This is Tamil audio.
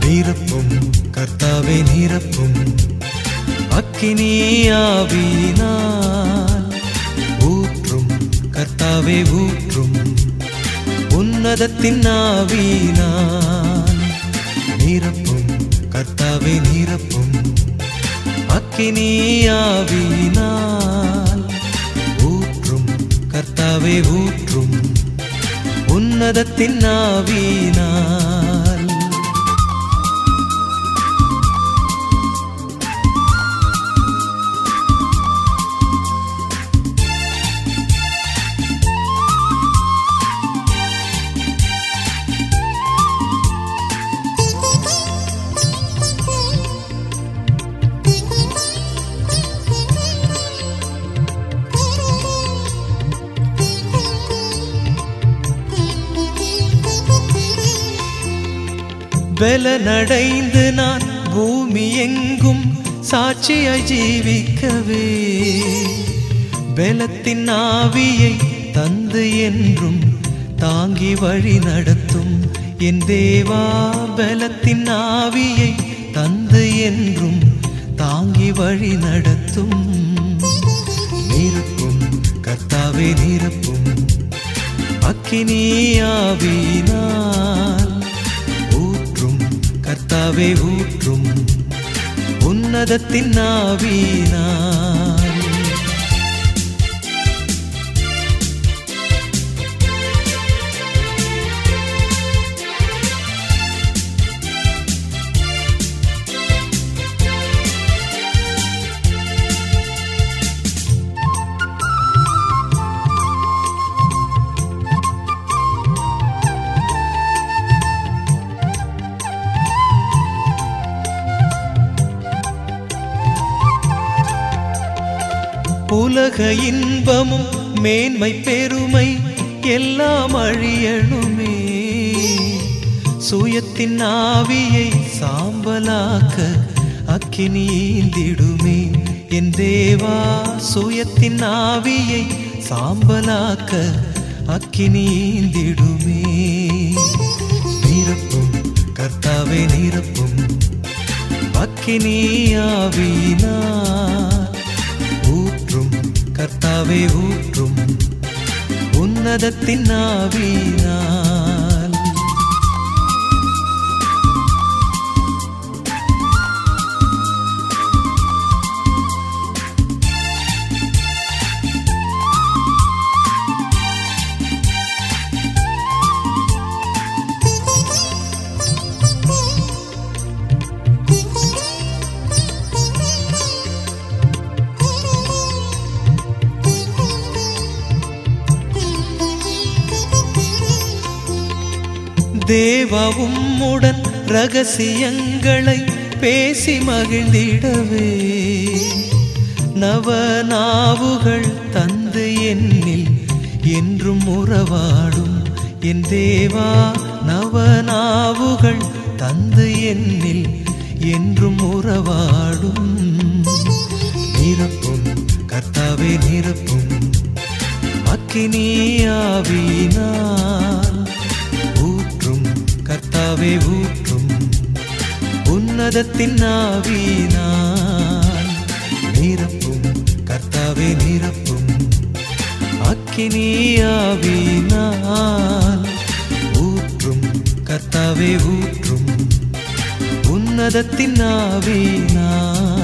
நிரப்பும் கர்த்தாவே நிரப்பும் அக்கினியாவினால் ஊற்றும் கர்த்தாவே ஊற்றும் உன்னதத்தின் ஆவினால் நிரப்பும் கர்த்தாவே நிரப்பும் அக்கினியாவினால் ஊற்றும் கர்த்தாவே ஊற்றும் உன்னதத்தின் ஆவினால் பலனடைந்து நான் பூமி எங்கும் சாட்சியாய் ஜீவிக்கவே பலத்தின் ஆவியை தந்து என்றும் தாங்கி வழி நடத்தும் என் தேவா பலத்தின் ஆவியை தந்து என்றும் தாங்கி வழி நடத்தும் நிரப்பும் கர்த்தாவே நிரப்பும் அக்கினியாவினால் ஊற்றும் கர்த்தாவே ஊற்றும் உன்னதத்தின் ஆவினால் உலக இன்பமும் மேன்மை பெருமை எல்லாம் அழியணுமே சுயத்தின் ஆவியை சாம்பலாக்க அக்கினியிந்திடுமே என் தேவா சுயத்தின் ஆவியை சாம்பலாக்க அக்கினியிந்திடுமே நிரப்பும் கர்த்தாவே நிரப்பும் அக்கினியாவினால் ஊற்றும் கர்த்தாவே ஊற்றும் உன்னதத்தின் ஆவினால் தேவாவும் உடன் ரகசியங்களை பேசி மகிழ்ந்திடவே நவநாவுகள் தந்து என்னில் என்றும் உறவாடும் என் தேவா நவநாவுகள் தந்து என்னில் என்றும் உறவாடும் நிரப்பும் கர்த்தாவே நிரப்பும் அக்கினியாவினால் ஊற்றும் கர்த்தாவே ஊற்றும் உன்னதத்தின் ஆவினால் நிரப்பும் கர்த்தாவே நிரப்பும் அக்கினியாவினால் ஊற்றும் கர்த்தாவே ஊற்றும் உன்னதத்தின் ஆவினால்